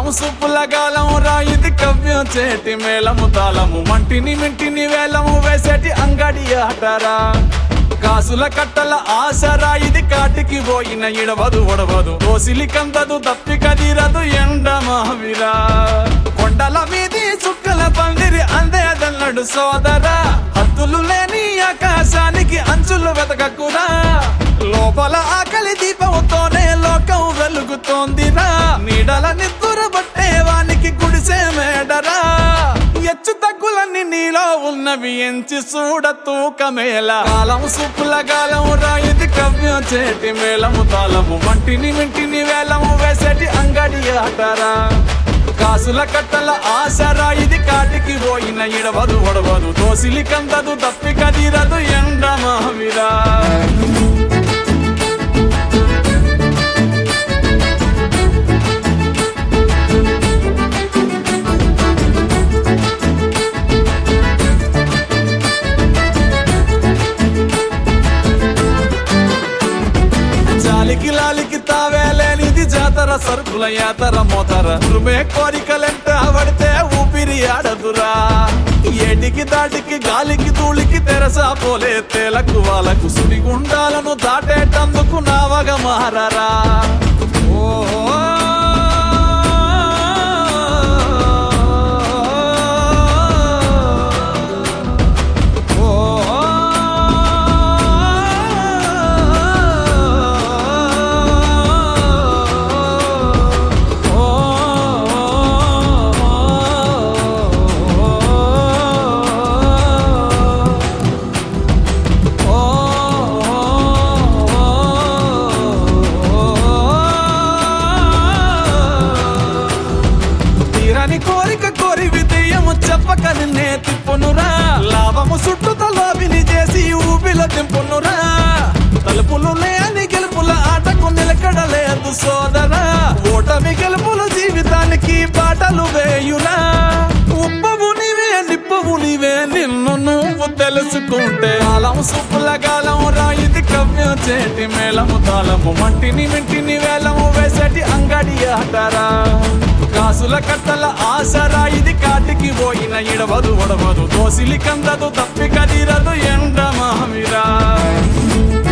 కాలం సుప్పుల గాలం రా ఇది కవ్యం చేటి మేళము తాళము మంటిని మింటిని వేలము వేసేటి అంగడి ఆటరా కాసుల కట్టల ఆసరా ఇది కాటికి పోయిన ఇడవదు ఒడవదు దోసిలి కందదు దప్పి కదిరదు ఎండ మహావిరా కొండల మీది చుక్కల పందిరి అందేదన్నడు సోదరా హద్దులు లేని ఆకాశానికి అంచులు వెతకకురా లోపల ఆకలి దీపంతోనే లోకం వెలుగుతోందిరా నీడల నిద్దుర బట్టేవానికి గుడిసే మేడరా ఎచ్చు తగ్గులన్నీ నీలో ఉన్నవి ఎంచి చూడ తూకమేల కాలం సుప్పుల గాలం రా ఇది కవ్యం చేటి మేళము తాళము వంటిని మింటిని వేలము వేసేటి అంగడి ఆటరా కాసుల కట్టల ఆసరా ఇది కాటికి పోయిన ఇడవదు ఒడవదు దోసిలి కందదు తప్పి కదిరదు ఎండ మహావిరా జాలికి లాలికి తావేలేనిది జాతర సరుకుల యాతర మోతర రుమే కోరికలెంట పడితే ఊపిరి ఆడదురా ఏటికి దాటికి గాలికి ధూళికి తెరసా పోలే తేలకు వాళ్ళకు సుడిగుండాలను దాటేటందుకు నావగ మారరా ఓహో తీరని కోరిక కోరి విధేయము చెప్పక నిన్నే తిప్పునురా లాభము చుట్టూ లోబిని చేసి ఊపిలో తింపునురా తలుపులు లేని గెలుపుల ఆటకు నిలకడలేదు సోదరా ఓటమి గెలుపులు జీవితానికి బాటలు వేయురా ఉప్పవు నీవే నిప్పవు నీవే నిన్ను నువ్వు తెలుసుకుంటే కాలం సుప్పుల గాలం రా ఇది కవ్యం చేటి మేళము తాళము మంటిని మింటిని వేలము వేసేటి అంగడి ఆటరా కాసుల కట్టల ఆసరా ఇది కాటికి పోయిన ఇడవదు ఒడవదు దోసిలి కందదు తప్పి కదిరదు ఎండ మహావిరా